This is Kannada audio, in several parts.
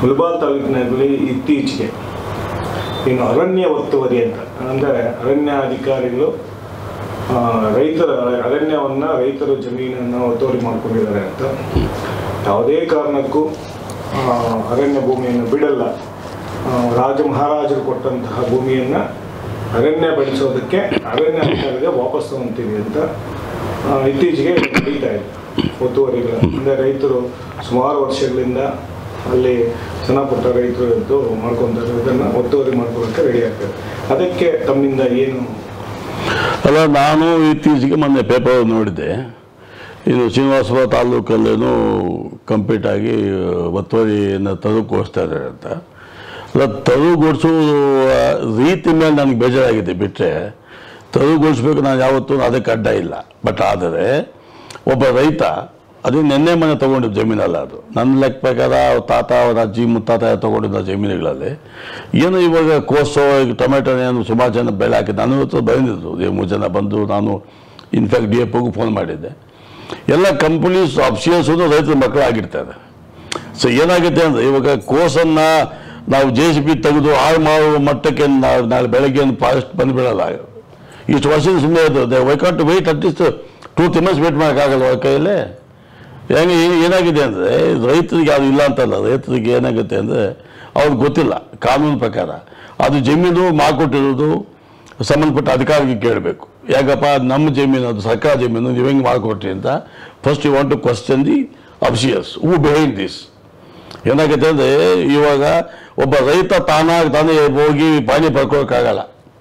ಮುಳಬಾಲ್ ತಾಲೂಕಿನಲ್ಲಿ ಇತ್ತೀಚೆಗೆ ಏನು ಅರಣ್ಯ ಒತ್ತುವರಿ ಅಂತ ಅಂದರೆ ಅರಣ್ಯ ಅಧಿಕಾರಿಗಳು ಆ, ರೈತರ ಅರಣ್ಯವನ್ನು ರೈತರ ಜಮೀನನ್ನು ಒತ್ತುವರಿ ಮಾಡ್ಕೊಂಡಿದ್ದಾರೆ ಅಂತ ಯಾವುದೇ ಕಾರಣಕ್ಕೂ ಆ, ಅರಣ್ಯ ಭೂಮಿಯನ್ನು ಬಿಡಲ್ಲ ಆ, ರಾಜ ಮಹಾರಾಜರು ಕೊಟ್ಟಂತಹ ಭೂಮಿಯನ್ನು ಅರಣ್ಯ ಬೆಳೆಸೋದಕ್ಕೆ ಅರಣ್ಯ ಅಧಿಕಾರಿಗೆ ವಾಪಸ್ ತಗೊಂತೀವಿ ಅಂತ ಆ, ಇತ್ತೀಚೆಗೆ ನಡೀತಾ ಇದೆ ಒತ್ತುವರಿಗಳು ಅಂದರೆ ರೈತರು ಸುಮಾರು ವರ್ಷಗಳಿಂದ ಅಲ್ಲಿ ಸಣ್ಣ ಪುಟ್ಟ ರೈತರು ಇದ್ದು ಮಾಡ್ಕೊತಾರೆ ಇದನ್ನು ಒತ್ತುವರಿ ಮಾಡ್ಕೊಳ್ಳೋಕ್ಕೆ ರೆಡಿ ಆಗ್ತಾರೆ ಅದಕ್ಕೆ ತಮ್ಮಿಂದ ಏನು ಅಲ್ಲ ನಾನು ಇತ್ತೀಚೆಗೆ ಮೊನ್ನೆ ಪೇಪರ್ ನೋಡಿದ್ದೆ ಇದು ಶ್ರೀನಿವಾಸಪುರ ತಾಲೂಕಲ್ಲೇನೋ ಕಂಪ್ಲೀಟ್ ಆಗಿ ಒತ್ತುವರಿಯನ್ನು ತೆರವುಗೊಳಿಸ್ತಾ ಇದ್ದಾರೆ ಅಂತ ಅಲ್ಲ ತೆರವುಗೊಳಿಸೋ ರೀತಿ ಮೇಲೆ ನನಗೆ ಬೇಜಾರಾಗಿದೆ ಬಿಟ್ಟರೆ ತೆರವುಗೊಳಿಸ್ಬೇಕು ನಾನು ಯಾವತ್ತೂ ಅದಕ್ಕೆ ಅಡ್ಡ ಇಲ್ಲ ಬಟ್ ಆದರೆ ಒಬ್ಬ ರೈತ ಅದು ನಿನ್ನೆ ಮನೆ ತೊಗೊಂಡಿದ್ದು ಜಮೀನಲ್ಲ ಅದು ನನ್ನ ಲೆಕ್ಕ ಪ್ರಕಾರ ಅವ್ರ ತಾತ ಅವ್ರ ಅಜ್ಜಿ ಮುತ್ತಾತ ತೊಗೊಂಡಿದ್ದ ಜಮೀನುಗಳಲ್ಲಿ ಏನು ಇವಾಗ ಕೋಸು ಈಗ ಟೊಮೆಟೊ ಏನು ಸುಮಾರು ಜನ ಬೆಳೆ ಹಾಕಿದ್ದು ನಾನು ಇವತ್ತು ಬಂದಿದ್ದು ಈ ಮೂರು ಜನ ಬಂದು ನಾನು ಇನ್ಫ್ಯಾಕ್ಟ್ ಡಿ ಎಫ್ಗೂ ಫೋನ್ ಮಾಡಿದ್ದೆ ಎಲ್ಲ ಕಂಪ್ನೀಸ್ ಅಫ್ಸಿಯಲ್ಸು ರೈತರ ಮಕ್ಕಳಾಗಿರ್ತಾರೆ ಸೊ ಏನಾಗುತ್ತೆ ಅಂದರೆ ಇವಾಗ ಕೋಸನ್ನು ನಾವು ಜೆ ಸಿ ಬಿ ತೆಗೆದು ಹಾಳು ಮಾಡುವ ಮಟ್ಟಕ್ಕೆ ನಾವು ನಾಳೆ ಬೆಳಗ್ಗೆ ಫಾರೆಸ್ಟ್ ಬಂದುಬಿಡಲ್ಲ ಇಷ್ಟು ವರ್ಷದ ಸುಮ್ಮನೆ ಇರ್ತದೆ vacant wait at least two things wait ಮಾಡೋಕ್ಕಾಗಲ್ಲ ಅವ್ರ ಕೈಯಲ್ಲಿ ಹೆಂಗೆ ಏ- ಏನಾಗಿದೆ ಅಂದರೆ ರೈತರಿಗೆ ಅದು ಇಲ್ಲ ಅಂತಲ್ಲ ರೈತರಿಗೆ ಏನಾಗುತ್ತೆ ಅಂದರೆ ಅವ್ರಿಗೆ ಗೊತ್ತಿಲ್ಲ ಕಾನೂನು ಪ್ರಕಾರ ಅದು ಜಮೀನು ಮಾಡಿಕೊಟ್ಟಿರೋದು ಸಂಬಂಧಪಟ್ಟ ಅಧಿಕಾರಿಗೆ ಕೇಳಬೇಕು ಯಾಕಪ್ಪ ನಮ್ಮ ಜಮೀನು ಅದು ಸರ್ಕಾರ ಜಮೀನು ನೀವು ಹೆಂಗೆ ಮಾಡಿಕೊಟ್ರಿ ಅಂತ first you want to question the officials who behind this ಏನಾಗುತ್ತೆ ಅಂದರೆ ಇವಾಗ ಒಬ್ಬ ರೈತ ತಾನಾಗಿ ತಾನೇ ಹೋಗಿ ಪಾನಿ ಪಡ್ಕೋಕ್ಕಾಗಲ್ಲ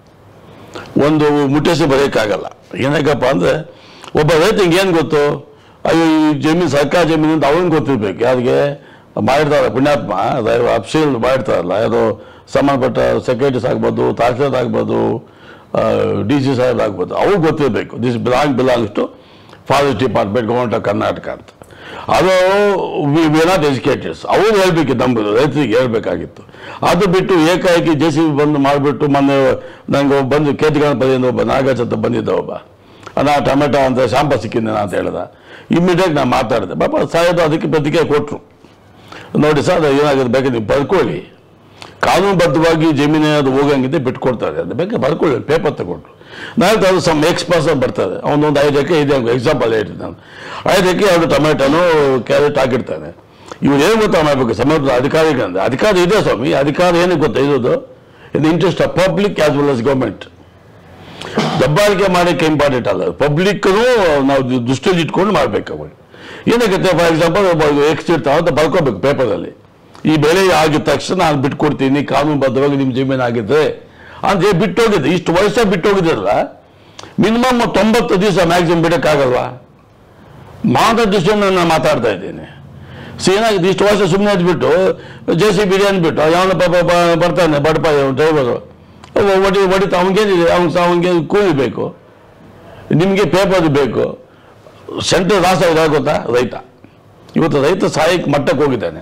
ಒಂದು ಮುಟ್ಟೇಸಿ ಬರೆಯೋಕ್ಕಾಗಲ್ಲ ಏನಕ್ಕಪ್ಪ ಅಂದರೆ ಒಬ್ಬ ರೈತಂಗೆ ಏನು ಗೊತ್ತು ಅಯ್ಯೋ ಈ ಜಮೀನು ಸರ್ಕಾರ ಜಮೀನು ಅಂತ ಅವನಿಗೆ ಗೊತ್ತಿರ್ಬೇಕು ಯಾರಿಗೆ ಮಾಡಿರ್ತಾರೆ ಪುಣ್ಯಾತ್ಮ ಅಫ್ಸೀಲ್ ಮಾಡಿರ್ತಾರಲ್ಲ ಯಾರು ಸಂಬಂಧಪಟ್ಟ ಸೆಕ್ರೆಟರೀಸ್ ಆಗ್ಬೋದು ತಹಸೀಲ್ದಾರ್ ಆಗ್ಬೋದು ಡಿ ಸಿ ಸಾಹೇಬ್ ಆಗ್ಬೋದು ಅವ್ರಿಗೆ ಗೊತ್ತಿರಬೇಕು this belong belongs to forest department government of Karnataka ಅಂತ ಅದು ವಿ ವಿ ನಾಟ್ ಎಜುಕೇಟೆಡ್ಸ್ ಅವ್ರು ಹೇಳ್ಬೇಕಿತ್ತು ನಮ್ಮದು ರೈತರಿಗೆ ಹೇಳ್ಬೇಕಾಗಿತ್ತು ಅದು ಬಿಟ್ಟು ಏಕಾಏಕಿ ಜೆ ಸಿ ಬಿ ಬಂದು ಮಾಡಿಬಿಟ್ಟು ಮೊನ್ನೆ ನನಗೆ ಒಬ್ಬ ಬಂದು ಕೇತಗಣಪತಿಯಿಂದ ಒಬ್ಬ ನಾಗರಾಜ್ ಅಂತ ಬಂದಿದ್ದ ಒಬ್ಬ ನಾ ಟೊಮೆಟೊ ಅಂತ ಶಾಂಪ ಸಿಕ್ಕಿದ್ದೆ ಅಂತ ಹೇಳ್ದ ಇಮ್ಮಿಡಿಯೇಟ್ ನಾನು ಮಾತಾಡಿದೆ ಪಾಪ ಸಾಯೋದು ಅದಕ್ಕೆ ಪ್ರತಿಕ್ರಿಯೆ ಕೊಟ್ಟರು ನೋಡಿ ಸರ್ ಅದು ಏನಾಗುತ್ತೆ ಬೇಕಾದ್ರೆ ನೀವು ಬರ್ಕೊಳ್ಳಿ ಕಾನೂನುಬದ್ಧವಾಗಿ ಜಮೀನು ಅದು ಹೋಗಂಗಿದ್ರೆ ಬಿಟ್ಕೊಡ್ತಾರೆ ಅದು ಬೇಕಾದ್ರೆ ಬರ್ಕೊಳ್ಳಿ ಪೇಪರ್ ತಗೊಂಡು ನಾನು ಅದು ಸಮ್ ಎಕ್ಸ್ ಪರ್ಸನ್ ಬರ್ತಾರೆ ಅವನೊಂದು ಐದು ಎಕರೆ ಇದೆ ಎಕ್ಸಾಂಪಲ್ ಹೇಳ್ತೀನಿ ನಾನು ಐದು ಎಕರೆ ಅವರು ಟೊಮೆಟೊನು ಕ್ಯಾರೆಟ್ ಹಾಕಿರ್ತಾನೆ ಇವ್ರು ಏನು ಗೊತ್ತಾ ಮಾಡಬೇಕು ಸಂಬಂಧಪಟ್ಟ ಅಧಿಕಾರಿಗಳಂದ್ರೆ ಅಧಿಕಾರ ಇದೆ ಸ್ವಾಮಿ ಅಧಿಕಾರ ಏನಕ್ಕೆ ಗೊತ್ತಾ ಇರೋದು in interest of public as well as government ದಬ್ಬಾಳಿಕೆ ಮಾಡೋಕ್ಕೆ ಇಂಪಾರ್ಟೆಂಟ್ ಅಲ್ಲ ಪಬ್ಲಿಕ್ನು ನಾವು ದೃಷ್ಟಿಯಲ್ಲಿ ಇಟ್ಕೊಂಡು ಮಾಡ್ಬೇಕು ಅವಾಗ ಏನಾಗುತ್ತೆ ಫಾರ್ ಎಕ್ಸಾಂಪಲ್ ಒಬ್ಬ ಎಕ್ಸ್ ಇರ್ತಾವ ಅಂತ ಬರ್ಕೋಬೇಕು ಪೇಪರಲ್ಲಿ ಈ ಬೆಳೆ ಆಗಿದ ತಕ್ಷಣ ನಾನು ಬಿಟ್ಕೊಡ್ತೀನಿ ಕಾನೂನುಬದ್ಧವಾಗಿ ನಿಮ್ಮ ಜಮೀನು ಆಗಿದ್ರೆ ಅಂತ ಬಿಟ್ಟೋಗಿದೆ ಇಷ್ಟು ವರ್ಷ ಬಿಟ್ಟೋಗಿದ್ರಲ್ಲ ಮಿನಿಮಮ್ ತೊಂಬತ್ತು ದಿವಸ ಮ್ಯಾಕ್ಸಿಮಮ್ ಬಿಡೋಕ್ಕಾಗಲ್ವಾ ಮಾದ ದೃಷ್ಟಿಯಿಂದ ನಾನು ಮಾತಾಡ್ತಾ ಇದ್ದೀನಿ ಸೊ ಏನಾಗಿದೆ ಇಷ್ಟು ವರ್ಷ ಸುಮ್ಮನೆ ಇದ್ಬಿಟ್ಟು ಜೆ ಸಿ ಬಿ ಅಂದ್ಬಿಟ್ಟು ಯಾವನ ಪಾಪ ಬ- ಬರ್ತಾನೆ ಬಡಪ ಡ್ರೈವರು ಹೊಡಿ ಹೊಡಿತಾ ಅವನಿಗೇನಿದೆ ಅವ್ನಿಗೆ ಅವನಿಗೆ ಕೂಲಿ ಬೇಕು ನಿಮಗೆ ಪೇಪರ್ ಬೇಕು ಸೆಂಟ್ರಲ್ ರಾಸ ಇದೆ ಗೊತ್ತಾ ರೈತ ಇವತ್ತು ರೈತ ಸಹಾಯಕ್ಕೆ ಮಟ್ಟಕ್ಕೆ ಹೋಗಿದ್ದಾನೆ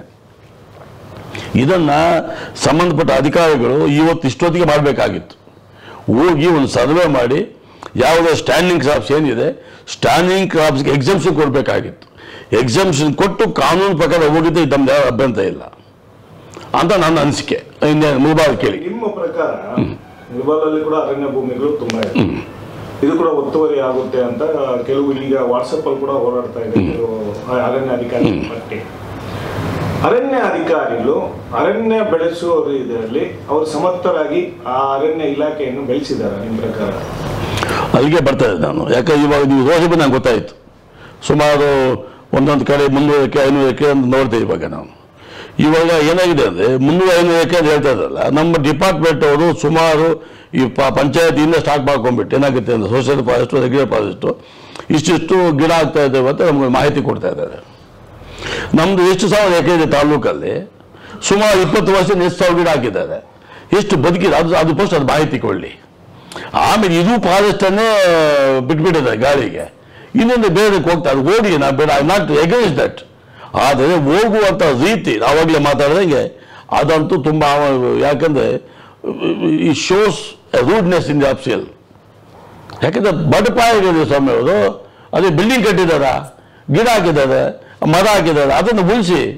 ಇದನ್ನ ಸಂಬಂಧಪಟ್ಟ ಅಧಿಕಾರಿಗಳು ಇವತ್ತು ಇಷ್ಟೊತ್ತಿಗೆ ಮಾಡಬೇಕಾಗಿತ್ತು ಹೋಗಿ ಒಂದು ಸರ್ವೆ ಮಾಡಿ ಯಾವುದೇ ಸ್ಟ್ಯಾಂಡಿಂಗ್ ಕ್ರಾಪ್ಸ್ ಏನಿದೆ ಸ್ಟ್ಯಾಂಡಿಂಗ್ ಕ್ರಾಪ್ಸ್ಗೆ ಎಕ್ಸಮ್ಷನ್ ಕೊಡಬೇಕಾಗಿತ್ತು ಎಕ್ಸಮ್ಷನ್ ಕೊಟ್ಟು ಕಾನೂನು ಪ್ರಕಾರ ಹೋಗಿದ್ದೆ ನಮ್ದು ಯಾವ ಅಭ್ಯಂತರ ಇಲ್ಲ ಅಂತ ನನ್ನ ಅನಿಸಿಕೆ ಇನ್ನೇನು ಮುಲ್ಬಾಲ್ ಕೇಳಿ ನಿಮ್ಮ ಪ್ರಕಾರ ಮುಳಬಾಲಲ್ಲಿ ಕೂಡ ಅರಣ್ಯ ಭೂಮಿಗಳು ತುಂಬಾ ಇದೆ ಇದು ಕೂಡ ಒತ್ತುವರಿ ಆಗುತ್ತೆ ಅಂತ ಕೆಲವು ಈಗ ವಾಟ್ಸಪ್ ಅಲ್ಲಿ ಕೂಡ ಹೋರಾಡ್ತಾ ಇದೆ ಕೆಲವು ಅರಣ್ಯ ಅಧಿಕಾರಿ ಪಟ್ಟಿ ಅರಣ್ಯ ಅಧಿಕಾರಿಗಳು ಅರಣ್ಯ ಬೆಳೆಸುವ ಇದರಲ್ಲಿ ಅವರು ಸಮರ್ಥರಾಗಿ ಆ ಅರಣ್ಯ ಇಲಾಖೆಯನ್ನು ಬೆಳೆಸಿದ್ದಾರೆ ನಿಮ್ಮ ಪ್ರಕಾರ ಅಲ್ಲಿಗೆ ಬರ್ತಾ ಇದ್ದೆ ನಾನು ಯಾಕೆ ಇವಾಗ ನೀವು ರೋಷ ನಂಗೆ ಗೊತ್ತಾಯಿತು ಸುಮಾರು ಒಂದೊಂದು ಕಡೆ ಮುನ್ನೂರು ಎಕರೆ ಐನೂರು ಎಕರೆ ಅಂತ ನೋಡ್ತೇವೆ ಇವಾಗ ನಾವು ಇವಾಗ ಏನಾಗಿದೆ ಅಂದರೆ ಮುನ್ನೂರು ಐನೂರು ಎಕರೆ ಅಂತ ಹೇಳ್ತಾ ಇದ್ರಲ್ಲ ನಮ್ಮ ಡಿಪಾರ್ಟ್ಮೆಂಟ್ ಅವರು ಸುಮಾರು ಈ ಪ ಪಂಚಾಯತಿಯಿಂದ ಸ್ಟಾರ್ಟ್ ಮಾಡ್ಕೊಂಡ್ಬಿಟ್ಟು ಏನಾಗುತ್ತೆ ಅಂದರೆ ಸೋಷಿಯಲ್ ಫಾರೆಸ್ಟು ರೆಗ್ಯುಲರ್ ಫಾರೆಸ್ಟು ಇಷ್ಟಿಷ್ಟು ಗಿಡ ಆಗ್ತಾ ಇದ್ದೇವೆ ಅಂತ ನಮಗೆ ಮಾಹಿತಿ ಕೊಡ್ತಾ ಇದ್ದಾರೆ ನಮ್ಮದು ಎಷ್ಟು ಸಾವಿರ ಎಕರೆ ಇದೆ ತಾಲೂಕಲ್ಲಿ ಸುಮಾರು ಇಪ್ಪತ್ತು ವರ್ಷ ಎಷ್ಟು ಸಾವಿರ ಗಿಡ ಹಾಕಿದ್ದಾರೆ ಎಷ್ಟು ಬದುಕಿದೆ ಅದು ಅದು ಫಸ್ಟ್ ಅದು ಮಾಹಿತಿ ಕೊಡಲಿ ಆಮೇಲೆ ಇದು ಫಾರೆಸ್ಟನ್ನೇ ಬಿಟ್ಬಿಟ್ಟಿದ್ದಾರೆ ಗಾಳಿಗೆ ಇನ್ನೊಂದು ಬೇರೆದಕ್ಕೆ ಹೋಗ್ತಾರೆ ಓಡಿ ನಾ ಬೇಡ ಐ ನಾಟ್ ಎಗೇನ್ಸ್ಟ್ ದಟ್ ಆದರೆ ಹೋಗುವಂಥ ರೀತಿ ಆವಾಗಲೇ ಮಾತಾಡಿದಂಗೆ ಅದಂತೂ ತುಂಬ ಯಾಕಂದರೆ ಈ ಶೋಸ್ ರೂಡ್ನೆಸ್ ಇನ್ ದಿ ಅಫ್ಸಿಯಲ್ ಯಾಕಂದ್ರೆ ಬಡಪಾಯಿಗಳು ಸ್ವಾಮಿ ಅವರು ಅದೇ ಬಿಲ್ಡಿಂಗ್ ಕಟ್ಟಿದಾರ ಗಿಡ ಹಾಕಿದ್ದಾರೆ ಮರ ಹಾಕಿದ್ದಾರೆ ಅದನ್ನು ಉಳಿಸಿ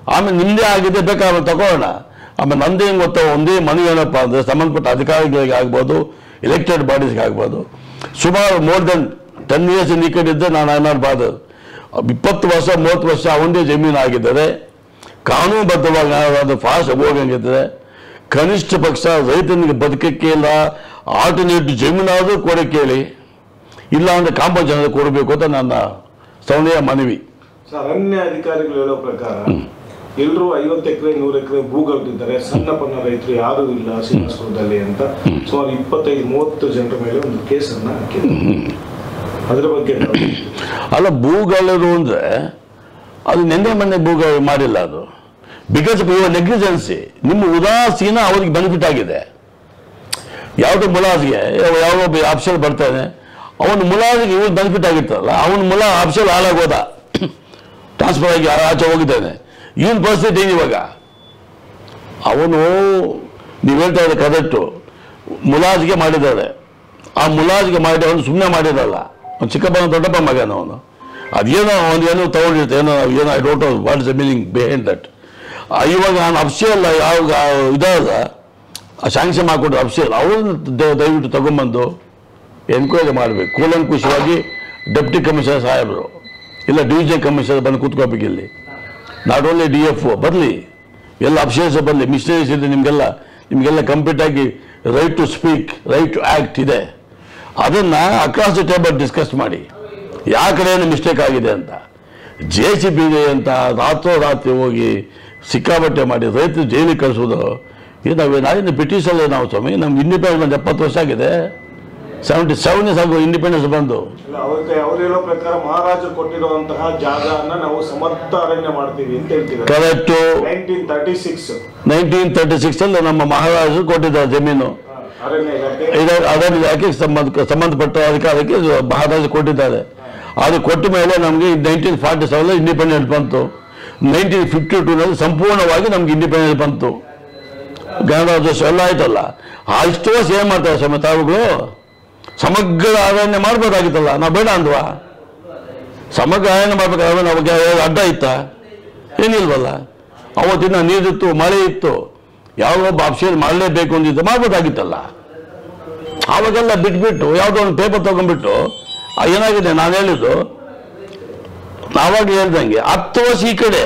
ಆಮೇಲೆ ನಿಮ್ಮದೇ ಆಗಿದೆ ಬೇಕಾದ್ರೆ ತಗೊಳ್ಳೋಣ ಆಮೇಲೆ ನಂದೇ ಹೆಂಗೆ ಗೊತ್ತಾ ಒಂದೇ ಮನೆ ಏನಪ್ಪ ಅಂದರೆ ಸಂಬಂಧಪಟ್ಟ ಅಧಿಕಾರಿಗಳಿಗೆ ಆಗ್ಬೋದು ಎಲೆಕ್ಟೆಡ್ ಬಾಡೀಸ್ಗೆ ಆಗ್ಬೋದು ಸುಮಾರು ಮೋರ್ ದೆನ್ ಟೆನ್ ಇಯರ್ಸ್ ಈ ಕಡೆ ಇದ್ದರೆ ನಾನು ಅನ್ನಬಾರ್ದು ಇಪ್ಪತ್ತು ವರ್ಷ ಮೂವತ್ತು ವರ್ಷ ಅವನದೇ ಜಮೀನು ಆಗಿದ್ದರೆ ಕಾನೂನುಬದ್ಧವಾಗಿ ಅದು ಫಾಸ್ಟ್ ಹೋಗಂಗಿದ್ರೆ ಕನಿಷ್ಠ ಪಕ್ಷ ರೈತನಿಗೆ ಬದುಕಕ್ಕೆ ಇಲ್ಲ ಆಲ್ಟರ್ನೇಟ್ ಜಮೀನಾದರೂ ಕೊಡಕ್ಕೆ ಕೇಳಿ ಇಲ್ಲ ಅಂದರೆ ಕಾಂಪೋಜನ ಕೊಡಬೇಕು ಅಂತ ನನ್ನ ಸೌಂದರ್ಯ ಮನವಿ ಸರ್ ಅರಣ್ಯ ಅಧಿಕಾರಿಗಳು ಹೇಳೋ ಪ್ರಕಾರ ಎಲ್ಲರೂ ಐವತ್ತು ಎಕರೆ ನೂರು ಎಕರೆ ಭೂಗಳ್ತಿದ್ದಾರೆ ಸಣ್ಣ ಪಣ್ಣ ರೈತರು ಯಾರೂ ಇಲ್ಲ ಶ್ರೀನಿವಾಸಪುರದಲ್ಲಿ ಅಂತ ಸುಮಾರು ಇಪ್ಪತ್ತೈದು ಮೂವತ್ತು ಜನರ ಮೇಲೆ ಒಂದು ಕೇಸನ್ನ ಹಾಕಿದ್ದಾರೆ ಅದ್ರ ಬಗ್ಗೆ ತಾವು- ಅಲ್ಲ ಭೂಗಳರು ಅಂದರೆ ಅದು ನಿನ್ನೆ ಮೊನ್ನೆ ಭೂಗ ಮಾಡಿಲ್ಲ ಅದು ಬಿಕಾಸ್ ಆಫ್ ಯುವರ್ ನೆಗ್ಲಿಜೆನ್ಸಿ ನಿಮ್ಮ ಉದಾಸೀನ ಅವ್ರಿಗೆ ಬೆನಿಫಿಟ್ ಆಗಿದೆ ಯಾವುದೋ ಮುಲಾಜಿಗೆ ಯಾವ- ಯಾವ ಒಬ್ಬ ಆಫೀಸರ್ ಬರ್ತಾನೆ ಅವನ ಮುಲಾಜಿಗೆ ಇವ್ರು ಬೆನಿಫಿಟ್ ಆಗಿರ್ತಲ್ಲ ಅವನ ಮುಲ ಆಫೀಸರ್ ಹಾಳಾಗೋದ ಟ್ರಾನ್ಸ್ಫರ್ ಆಗಿ ಆ- ಆಚೆ ಹೋಗಿದ್ದಾನೆ ಇವನ್ ಪರಿಸ್ಥಿತಿ ಏನು ಇವಾಗ ಅವನು ನೀವು ಹೇಳ್ತಾ ಇದ್ದ ಕರೆಕ್ಟು ಮುಲಾಜಿಗೆ ಮಾಡಿದ್ದಾರೆ ಆ ಮುಲಾಜಿಗೆ ಮಾಡಿ ಅವನು ಸುಮ್ಮನೆ ಮಾಡಿರಲ್ಲ ಅವ್ನು ಚಿಕ್ಕಪ್ಪನ ದೊಡ್ಡಪ್ಪ ಮಗನ ಅವನು ಅದೇನೋ ಅವನು ಏನೋ ತಗೊಂಡಿರ್ತೆ ಏನೋ ಏನೋ I don't know what is the meaning behind that ಇವಾಗ ನಾನು ಅಫ್ಸಿಯಲ್ ಯಾವ ಇದಾದ ಶಾಂಕ್ಷನ್ ಮಾಡಿಕೊಟ್ರೆ ಅಫ್ಸಿಯಲ್ ಅವನು ದಯವಿಟ್ಟು ತಗೊಂಬಂದು ಎನ್ಕ್ವೈರಿ ಮಾಡಬೇಕು ಕೂಲಂಕುಷವಾಗಿ ಡೆಪ್ಟಿ ಕಮಿಷನರ್ ಸಾಹೇಬರು ಇಲ್ಲ ಡಿವಿಷನ್ ಕಮಿಷನರ್ ಬಂದು ಕೂತ್ಕೋಬೇಕು ಇಲ್ಲಿ ನಾಟ್ ಓನ್ಲಿ ಡಿ ಎಫ್ ಬರಲಿ ಎಲ್ಲ ಅಫ್ಸಿಯಲ್ಸ್ ಬರಲಿ ಮಿಸ್ಟೇಕ್ಸ್ ಇದೆ ನಿಮಗೆಲ್ಲ ನಿಮಗೆಲ್ಲ ಕಂಪ್ಲೀಟ್ ಆಗಿ right to speak right to act ಇದೆ ಅದನ್ನು ಅಕ್ರಾಸ್ ದ ಟೇಬಲ್ ಡಿಸ್ಕಸ್ ಮಾಡಿ ಯಾವ ಕಡೆ ಏನು ಮಿಸ್ಟೇಕ್ ಆಗಿದೆ ಅಂತ ಜೆ ಸಿ ಬಿ ಅಂತ ರಾತ್ರೋರಾತ್ರಿ ಹೋಗಿ ಸಿಕ್ಕಾಬಟ್ಟೆ ಮಾಡಿ ರೈತರು ಜೈಲಿಗೆ ಕಳಿಸೋದು ಇದು ನಾವು ನಾಳಿನ ಬ್ರಿಟಿಷಲ್ಲೇ ನಾವು ಸ್ವಾಮಿ ನಮ್ಗೆ ಇಂಡಿಪೆಂಡೆನ್ಸ್ ಎಪ್ಪತ್ತು ವರ್ಷ ಆಗಿದೆ ಸೆವೆಂಟಿ ಸೆವೆನ್ ಇಯರ್ಸ್ ಆಗೋ ಇಂಡಿಪೆಂಡೆನ್ಸ್ ಬಂದು ಇಲ್ಲ ಅವ್ರಿಗೆ ಅವ್ರು ಹೇಳೋ ಪ್ರಕಾರ ಮಹಾರಾಜರು ಕೊಟ್ಟಿರುವಂತಹ ಜಾಗನ ನಾವು ಸಮರ್ಥ ಅರಣ್ಯ ಮಾಡ್ತೀವಿ ಅಂತ ಹೇಳ್ತಿದ್ದಾರೆ correct nineteen thirty six nineteen thirty ಸಿಕ್ಸಲ್ಲಿ ನಮ್ಮ ಮಹಾರಾಜರು ಕೊಟ್ಟಿದ್ದಾರೆ ಜಮೀನು ಅರಣ್ಯ ಇಲಾಖೆ ಇದರ ಅದರ ಇಲಾಖೆಗೆ ಸಂಬಂಧ ಸಂಬಂಧಪಟ್ಟ ಅಧಿಕಾರಕ್ಕೆ ಇದು ಮಹಾರಾಜರು ಕೊಟ್ಟಿದ್ದಾರೆ ಅದು ಕೊಟ್ಟ ಮೇಲೆ ನಮಗೆ ನೈನ್ಟೀನ್ ಫಾರ್ಟಿ ಸೆವೆನ್ ಇಂಡಿಪೆಂಡೆಂಟ್ ಬಂತು ನೈನ್ಟೀನ್ ಫಿಫ್ಟಿ ಟೂನಲ್ಲಿ ಸಂಪೂರ್ಣವಾಗಿ ನಮ್ಗೆ ಇಂಡಿಪೆಂಡೆಂಟ್ ಬಂತು ಗಣರಾಜ್ಯೋತ್ಸವ ಎಲ್ಲ ಆಯ್ತಲ್ಲ ಆ ಇಷ್ಟು ವರ್ಷ ಏನು ಮಾಡ್ತಾರೆ ಸ್ವಾಮಿ ತಾವುಗಳು ಸಮಗ್ರ ಅರಣ್ಯ ಮಾಡ್ಬೋದಾಗಿತ್ತಲ್ಲ ನಾವು ಬೇಡ ಅಂದ್ವಾ ಸಮಗ್ರ ಅರಣ್ಯ ಮಾಡ್ಬೇಕಾದ್ರೆ ನಮಗೆ ಅಡ್ಡ ಇತ್ತ ಏನಿಲ್ವಲ್ಲ ಅವತ್ತಿನ ನೀರಿತ್ತು ಮಳೆ ಇತ್ತು ಯಾವ ಒಬ್ಬ ಅಫ್ಸಿಯಲ್ ಮಾಡಲೇಬೇಕು ಅಂದಿದ್ದು ಮಾಡ್ಬೋದಾಗಿತ್ತಲ್ಲ ಆವಾಗೆಲ್ಲ ಬಿಟ್ಬಿಟ್ಟು ಯಾವುದೋ ಒಂದು ಪೇಪರ್ ತಗೊಂಡ್ಬಿಟ್ಟು ಆ ಏನಾಗಿದೆ ನಾನು ಹೇಳಿದ್ದು ಆವಾಗ ಹೇಳ್ದಂಗೆ ಹತ್ತು ವರ್ಷ ಈ ಕಡೆ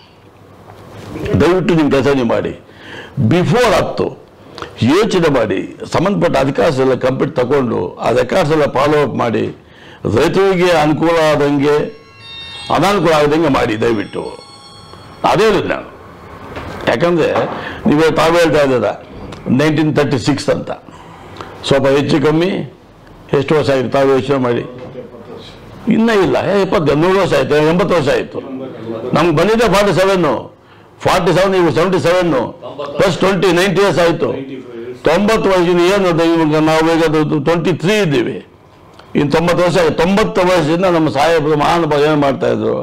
ದಯವಿಟ್ಟು ನಿಮ್ಮ ಕೆಲಸ ನೀವು ಮಾಡಿ ಬಿಫೋರ್ ಹತ್ತು ಯೋಚನೆ ಮಾಡಿ ಸಂಬಂಧಪಟ್ಟ ಅಧಿಕಾರ್ಸ್ ಎಲ್ಲ ಕಂಪ್ಲೀಟ್ ತಗೊಂಡು ಆ ರೆಕಾರ್ಡ್ಸ್ ಎಲ್ಲ ಫಾಲೋ ಅಪ್ ಮಾಡಿ ರೈತರಿಗೆ ಅನುಕೂಲ ಆದಂಗೆ ಅನಾನುಕೂಲ ಆಗದಂಗೆ ಮಾಡಿ ದಯವಿಟ್ಟು ಅದೇ ಹೇಳಿದ್ದು ನಾನು ಯಾಕಂದರೆ ನೀವು ತಾವು ಹೇಳ್ತಾ ಇದ್ದೀರ ನೈನ್ಟೀನ್ ತರ್ಟಿ ಸಿಕ್ಸ್ ಅಂತ ಸ್ವಲ್ಪ ಹೆಚ್ಚು ಕಮ್ಮಿ ಎಷ್ಟು ವರ್ಷ ಆಗಿದೆ ತಾವು ಯೋಚನೆ ಮಾಡಿ ಇನ್ನೂ ಇಲ್ಲ ಏ ಇಪ್ಪತ್ತು ನೂರು ವರ್ಷ ಆಯಿತು ಎಂಬತ್ತು ವರ್ಷ ಆಯಿತು ನಮ್ಗೆ ಬಂದಿದ್ದೆ ಫಾರ್ಟಿ ಸೆವೆನ್ನು ಫಾರ್ಟಿ ಸೆವೆನ್ ಇವು seventy seven plus twenty ninety years ಆಯಿತು ತೊಂಬತ್ತು ವಯಸ್ಸಿನ ಏನು ಅದು ಇವಾಗ ನಾವು ಈಗ ಟ್ವೆಂಟಿ ತ್ರೀ ಇದ್ದೀವಿ ಇನ್ನು ತೊಂಬತ್ತು ವರ್ಷ ಆಗಿದೆ ತೊಂಬತ್ತು ವಯಸ್ಸಿಂದ ನಮ್ಮ ಸಾಹೇಬರು ಮಹಾನುಭಾವ ಏನು ಮಾಡ್ತಾಯಿದ್ರು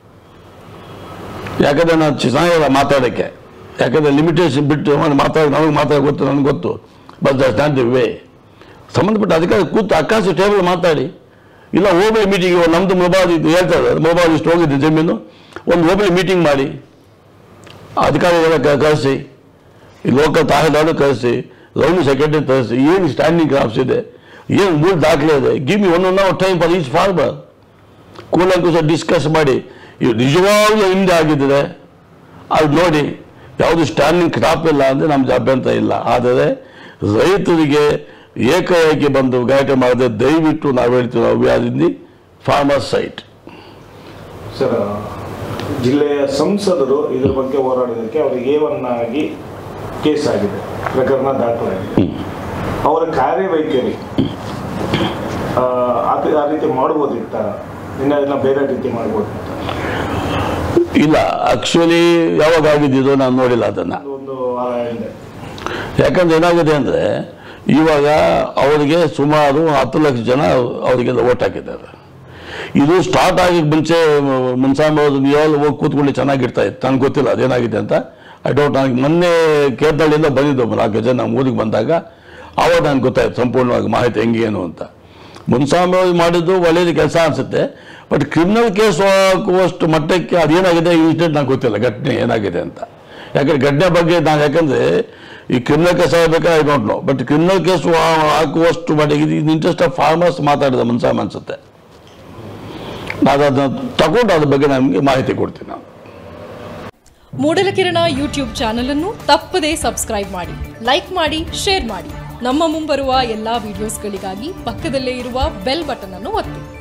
ಯಾಕಂದರೆ ನಾನು ಚೆನ್ನಾಗಿಲ್ಲ ಮಾತಾಡೋಕ್ಕೆ ಯಾಕಂದರೆ ಲಿಮಿಟೇಷನ್ ಬಿಟ್ಟು ಮಾತಾಡಿ ನಮಗೆ ಮಾತಾಡ ಗೊತ್ತು ನನಗೆ ಗೊತ್ತು ಬಟ್ ಸ್ಟ್ಯಾಂಡ್ ದಿ ವೇ ಸಂಬಂಧಪಟ್ಟ ಅಧಿಕಾರಿ ಕೂತು ಅಕ್ಕಾಸಿ ಟೇಬಲ್ ಮಾತಾಡಿ ಇಲ್ಲ ಹೋಬಳಿ ಮೀಟಿಂಗ್ ನಮ್ಮದು ಮೊಬೈಲ್ ಇದು ಹೇಳ್ತಾರೆ ಮೊಬೈಲ್ ಇಷ್ಟು ಹೋಗಿದೆ ಜಮೀನು ಒಂದು ಹೋಬಳಿ ಮೀಟಿಂಗ್ ಮಾಡಿ ಅಧಿಕಾರಿಗಳ ಕ- ಕಳಿಸಿ ಈ ಲೋಕಲ್ ತಹಸೀಲ್ದಾರ್ ಕಳಿಸಿ ರೆವಿನ್ಯೂ ಸೆಕ್ರೆಟರಿ ಕಳಿಸಿ ಏನು ಸ್ಟ್ಯಾಂಡಿಂಗ್ ಕ್ರಾಪ್ಸ್ ಇದೆ ಏನು ಮೂರು ದಾಖಲೆ ಇದೆ give me one one hour time for each farmer ಕೂಲಂಕುಶ ಡಿಸ್ಕಸ್ ಮಾಡಿ ಇವು ನಿಜವಾಗ್ಲೂ ಹಿಂದೆ ಆಗಿದ್ದರೆ ಅದು ನೋಡಿ ಯಾವುದು ಸ್ಟ್ಯಾಂಡಿಂಗ್ ಕ್ರಾಪ್ ಇಲ್ಲ ಅಂದರೆ ನಮ್ಗೆ ಅಭ್ಯಂತರ ಇಲ್ಲ ಆದರೆ ರೈತರಿಗೆ ಏಕಾಏಕಿ ಬಂದು ಗಲಾಟೆ ಮಾಡದೆ ದಯವಿಟ್ಟು ನಾವು ಹೇಳ್ತೀವಿ ನಾವು are in the farmer side sir ಜಿಲ್ಲೆಯ ಸಂಸದರು ಇದ್ರ ಬಗ್ಗೆ ಹೋರಾಡೋದಕ್ಕೆ ಅವರಿಗೆ ಎ ಒನ್ ಆಗಿ ಕೇಸ್ ಆಗಿದೆ ಪ್ರಕರಣ ದಾಖಲಾಗಿದೆ ಅವರ ಕಾರ್ಯವೈಖರಿ ಆ, ಆ- ಆ ರೀತಿ ಮಾಡ್ಬೋದಿತ್ತ ಇನ್ನ ಇದನ್ನ ಬೇರೆ ರೀತಿ ಮಾಡ್ಬೋದಿತ್ತ ಇಲ್ಲ ಆಕ್ಚುಲಿ ಯಾವಾಗ ಆಗಿದ್ದು ನಾನು ನೋಡಿಲ್ಲ ಅದನ್ನು ಅದು ಒಂದು ವಾರ ಹಿಂದೆ ಯಾಕಂದ್ರೆ ಏನಾಗಿದೆ ಅಂದರೆ ಇವಾಗ ಅವರಿಗೆ ಸುಮಾರು ಹತ್ತು ಲಕ್ಷ ಜನ ಅವರಿಗೆಲ್ಲ ಓಟ್ ಹಾಕಿದ್ದಾರೆ ಇದು ಸ್ಟಾರ್ಟ್ ಆಗಿ ಮುಂಚೆ ಮುನ್ಸಾಂಬ ನೀವೆಲ್ಲ ಹೋಗಿ ಕೂತ್ಕೊಂಡು ಚೆನ್ನಾಗಿರ್ತಾ ಇತ್ತು ನನಗೆ ಗೊತ್ತಿಲ್ಲ ಅದೇನಾಗಿದೆ ಅಂತ ಐ ಡೋಂಟ್ ನನಗೆ ಮೊನ್ನೆ ಕೇರಳದಿಂದ ಬಂದಿದ್ದು ನಾಲ್ಕು ಜನ ನಮ್ಮ ಊರಿಗೆ ಬಂದಾಗ ಆವಾಗ ನನಗೆ ಗೊತ್ತಾಯ್ತು ಸಂಪೂರ್ಣವಾಗಿ ಮಾಹಿತಿ ಹೆಂಗೆ ಏನು ಅಂತ ಮುನ್ಸಾಂಬ ಮಾಡಿದ್ದು ಒಳ್ಳೆಯದು ಕೆಲಸ ಅನಿಸುತ್ತೆ ಬಟ್ ಕ್ರಿಮಿನಲ್ ಕೇಸ್ ಹಾಕುವಷ್ಟು ಮಟ್ಟಕ್ಕೆ ಅದೇನಾಗಿದೆ ಇನ್ಸಿಡೆಂಟ್ ನಂಗೆ ಗೊತ್ತಿಲ್ಲ ಘಟನೆ ಏನಾಗಿದೆ ಅಂತ ಯಾಕಂದ್ರೆ ಘಟನೆ ಬಗ್ಗೆ ನಾನು ಯಾಕಂದ್ರೆ ಈ ಕ್ರಿಮಿನಲ್ ಕೇಸ್ ಆಗಬೇಕಾ I don't know but criminal case ಹಾಕುವಷ್ಟು ಮಟ್ಟಿಗೆ ಇದು ಇಂಟ್ರೆಸ್ಟ್ ಆಫ್ ಫಾರ್ಮರ್ಸ್ ಮಾತಾಡಿದ ಮನ್ಸ ಅನ್ಸುತ್ತೆ ನಾನು ಅದನ್ನ ತಗೊಂಡು ಅದ್ರ ಬಗ್ಗೆ ನಮಗೆ ಮಾಹಿತಿ ಕೊಡ್ತೀನಿ ನಾನು ಮೂಡಲಕಿರಣ ಯೂಟ್ಯೂಬ್ ಚಾನಲ್ ಅನ್ನು ತಪ್ಪದೇ ಸಬ್ಸ್ಕ್ರೈಬ್ ಮಾಡಿ ಲೈಕ್ ಮಾಡಿ ಶೇರ್ ಮಾಡಿ ನಮ್ಮ ಮುಂಬರುವ ಎಲ್ಲಾ ವಿಡಿಯೋಸ್ಗಳಿಗಾಗಿ ಪಕ್ಕದಲ್ಲೇ ಇರುವ ಬೆಲ್ ಬಟನ್ ಅನ್ನು ಒತ್ತಿ